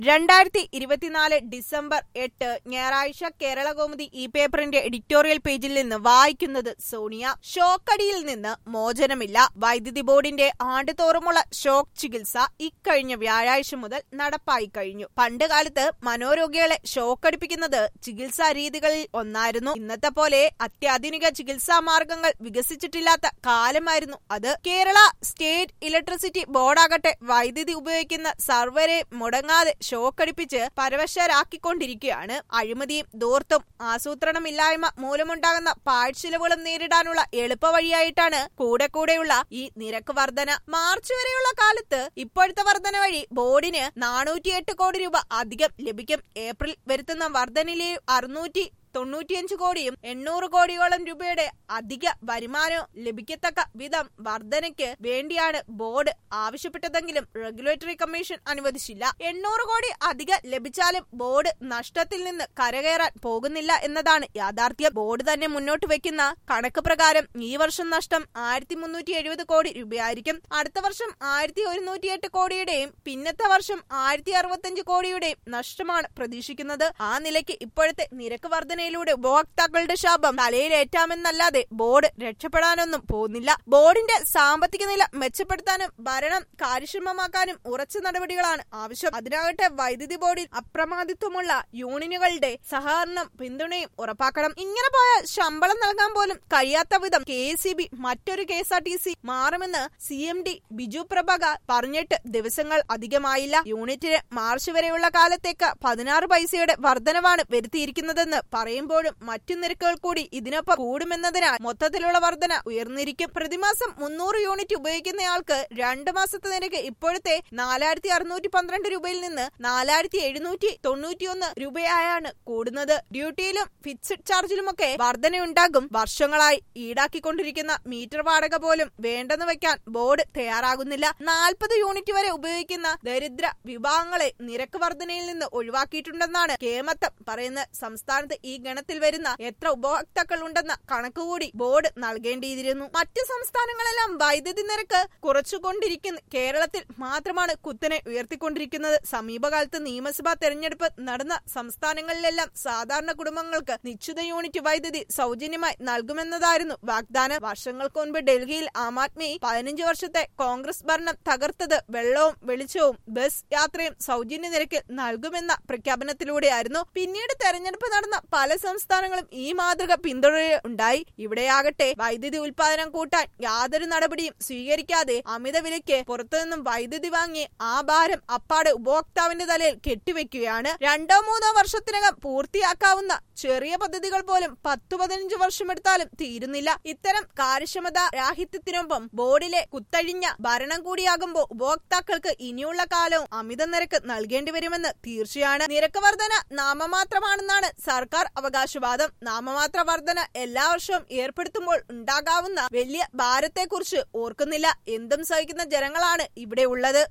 രണ്ടായിരത്തി ഇരുപത്തിനാല് ഡിസംബർ എട്ട് ഞായറാഴ്ച കേരള കൗമുദി ഈ പേപ്പറിന്റെ എഡിറ്റോറിയൽ പേജിൽ നിന്ന് വായിക്കുന്നത് സോണിയ ഷോക്കടിയിൽ നിന്ന് മോചനമില്ല വൈദ്യുതി ബോർഡിന്റെ ആണ്ടുതോറുമുള്ള ഷോക്ക് ചികിത്സ ഇക്കഴിഞ്ഞ വ്യാഴാഴ്ച മുതൽ നടപ്പായി കഴിഞ്ഞു പണ്ട് കാലത്ത് മനോരോഗികളെ ഷോക്കടിപ്പിക്കുന്നത് ചികിത്സാ രീതികളിൽ ഒന്നായിരുന്നു ഇന്നത്തെ പോലെ അത്യാധുനിക ചികിത്സാ മാർഗങ്ങൾ വികസിച്ചിട്ടില്ലാത്ത കാലമായിരുന്നു അത് കേരള സ്റ്റേറ്റ് ഇലക്ട്രിസിറ്റി ബോർഡാകട്ടെ വൈദ്യുതി ഉപയോഗിക്കുന്ന സർവരെ മുടങ്ങാതെ ഷോക്കടിപ്പിച്ച് പരവശരാക്കിക്കൊണ്ടിരിക്കുകയാണ് അഴിമതിയും ദൂർത്തും ആസൂത്രണമില്ലായ്മ മൂലമുണ്ടാകുന്ന പാഴ്ചിലവുകളും നേരിടാനുള്ള എളുപ്പവഴിയായിട്ടാണ് കൂടെ കൂടെയുള്ള ഈ നിരക്ക് വർധന മാർച്ച് വരെയുള്ള കാലത്ത് ഇപ്പോഴത്തെ വർധന വഴി ബോർഡിന് നാനൂറ്റിയെട്ട് കോടി രൂപ അധികം ലഭിക്കും ഏപ്രിൽ വരുത്തുന്ന വർധനയിലെ അറുന്നൂറ്റി തൊണ്ണൂറ്റിയഞ്ച് കോടിയും എണ്ണൂറ് കോടിയോളം രൂപയുടെ അധിക വരുമാനവും ലഭിക്കത്തക്ക വിധം വർധനയ്ക്ക് വേണ്ടിയാണ് ബോർഡ് ആവശ്യപ്പെട്ടതെങ്കിലും റെഗുലേറ്ററി കമ്മീഷൻ അനുവദിച്ചില്ല എണ്ണൂറ് കോടി അധികം ലഭിച്ചാലും ബോർഡ് നഷ്ടത്തിൽ നിന്ന് കരകയറാൻ പോകുന്നില്ല എന്നതാണ് യാഥാർത്ഥ്യം ബോർഡ് തന്നെ മുന്നോട്ട് വെക്കുന്ന കണക്ക് പ്രകാരം ഈ വർഷം നഷ്ടം ആയിരത്തി മുന്നൂറ്റി എഴുപത് കോടി രൂപയായിരിക്കും അടുത്ത വർഷം ആയിരത്തി ഒരുന്നൂറ്റിയെട്ട് കോടിയുടെയും പിന്നത്തെ വർഷം ആയിരത്തി അറുപത്തിയഞ്ച് കോടിയുടെയും നഷ്ടമാണ് പ്രതീക്ഷിക്കുന്നത് ആ നിലയ്ക്ക് ഇപ്പോഴത്തെ നിരക്ക് വർധനയിലൂടെ ഉപഭോക്താക്കളുടെ ശാപം തലയിലേറ്റാമെന്നല്ലാതെ ബോർഡ് രക്ഷപ്പെടാനൊന്നും പോകുന്നില്ല ബോർഡിന്റെ സാമ്പത്തിക നില മെച്ചപ്പെടുത്താനും ഭരണം കാര്യക്ഷമമാക്കാനും ഉറച്ച നടപടികളാണ് ആവശ്യം അതിനാകട്ടെ വൈദ്യുതി ബോർഡിൽ അപ്രമാദിത്വമുള്ള യൂണിയനുകളുടെ സഹകരണം പിന്തുണയും ഉറപ്പാക്കണം ഇങ്ങനെ പോയാൽ ശമ്പളം നൽകാൻ പോലും കഴിയാത്ത വിധം കെ എസ് മറ്റൊരു K S R T C മാറുമെന്ന് C M D Biju Prabhakar പറഞ്ഞിട്ട് ദിവസങ്ങൾ അധികമായില്ല യൂണിറ്റിന് മാർച്ച് വരെയുള്ള കാലത്തേക്ക് പതിനാറ് പൈസയുടെ വർധനവാണ് വരുത്തിയിരിക്കുന്നതെന്ന് പറയുമ്പോഴും മറ്റു നിരക്കുകൾ കൂടി ഇതിനൊപ്പം കൂടുമെന്നതിനാൽ മൊത്തത്തിലുള്ള വർധന ഉയർന്നിരിക്കും പ്രതിമാസം മുന്നൂറ് യൂണിറ്റ് ഉപയോഗിക്കുന്നയാൾക്ക് രണ്ട് മാസത്തെ നിരക്ക് ഇപ്പോഴത്തെ നാലായിരത്തി അറുന്നൂറ്റി പന്ത്രണ്ട് രൂപയിൽ നിന്ന് നാലായിരത്തി എഴുന്നൂറ്റി തൊണ്ണൂറ്റിയൊന്ന് രൂപയായാണ് കൂടുന്നത് ഡ്യൂട്ടിയിലും ഫിക്സഡ് ചാർജിലുമൊക്കെ വർധനയുണ്ടാകും വർഷങ്ങളായി ഈടാക്കിക്കൊണ്ടിരിക്കുന്ന മീറ്റർ വാടക പോലും വേണ്ടെന്ന് വെക്കാൻ ബോർഡ് തയ്യാറാകുന്നില്ല നാൽപ്പത് യൂണിറ്റ് വരെ ഉപയോഗിക്കുന്ന ദരിദ്ര വിഭാഗങ്ങളെ നിരക്ക് വർധനയിൽ നിന്ന് ഒഴിവാക്കിയിട്ടുണ്ടെന്നാണ് കേമത്തം പറയുന്ന സംസ്ഥാനത്ത് ഈ ഗണത്തിൽ വരുന്ന എത്ര ഉപഭോക്താക്കൾ ഉണ്ടെന്ന കണക്കുകൂടി ബോർഡ് നൽകേണ്ടിയിരുന്നു മറ്റ് സംസ്ഥാനങ്ങളെല്ലാം വൈദ്യുതി നിരക്ക് കുറച്ചുകൊണ്ടിരിക്കുന്ന കേരളത്തിൽ മാത്രമാണ് കുത്തനെ ഉയർത്തിക്കൊണ്ടിരിക്കുന്നത് സമീപകാലത്ത് നിയമസഭാ തെരഞ്ഞെടുപ്പ് നടന്ന സംസ്ഥാനങ്ങളിലെല്ലാം സാധാരണ കുടുംബങ്ങൾക്ക് നിശ്ചിത യൂണിറ്റ് വൈദ്യുതി സൗജന്യമായി നൽകുമെന്നതായിരുന്നു വാഗ്ദാനം വർഷങ്ങൾക്ക് മുൻപ് ഡൽഹിയിൽ ആം ആദ്മി പതിനഞ്ച് വർഷത്തെ കോൺഗ്രസ് ഭരണം തകർത്തത് വെള്ളവും വെളിച്ചവും ബസ് യാത്രയും സൗജന്യ നിരക്കിൽ നൽകുമെന്ന പ്രഖ്യാപനത്തിലൂടെയായിരുന്നു പിന്നീട് തെരഞ്ഞെടുപ്പ് നടന്ന പല സംസ്ഥാനങ്ങളും ഈ മാതൃക പിന്തുടരുകയുണ്ടായി ഇവിടെയാകട്ടെ വൈദ്യുതി ഉൽപാദനം കൂട്ടാൻ യാതൊരു നടപടിയും സ്വീകരിക്കാതെ അമിത വിലയ്ക്ക് പുറത്തുനിന്നും വൈദ്യുതി വാങ്ങി ആ ഭാരം അപ്പാടെ ഉപഭോക്താവിന്റെ തലയിൽ കെട്ടിവെക്കുകയാണ് രണ്ടോ മൂന്നോ വർഷത്തിനകം പൂർത്തിയാക്കാവുന്ന ചെറിയ പദ്ധതികൾ പോലും പത്തു പതിനഞ്ച് വർഷമെടുത്താലും തീരുന്നില്ല ഇത്തരം കാര്യക്ഷമത രാഹിത്യത്തിനൊപ്പം ബോർഡിലെ കുത്തഴിഞ്ഞ ഭരണം കൂടിയാകുമ്പോൾ ഉപഭോക്താക്കൾക്ക് ഇനിയുള്ള കാലവും അമിത നിരക്ക് നൽകേണ്ടി വരുമെന്ന് തീർച്ചയാണ് നിരക്ക് വർധന നാമമാത്രമാണെന്നാണ് സർക്കാർ അവകാശവാദം നാമമാത്ര വർധന എല്ലാ വർഷവും ഏർപ്പെടുത്തുമ്പോൾ ഉണ്ടാകാവുന്ന വലിയ ഭാരത്തെക്കുറിച്ച് ഓർക്കുന്നില്ല എന്തും സഹിക്കുന്ന ജനങ്ങളാണ് ഇവിടെ ഉള്ളത്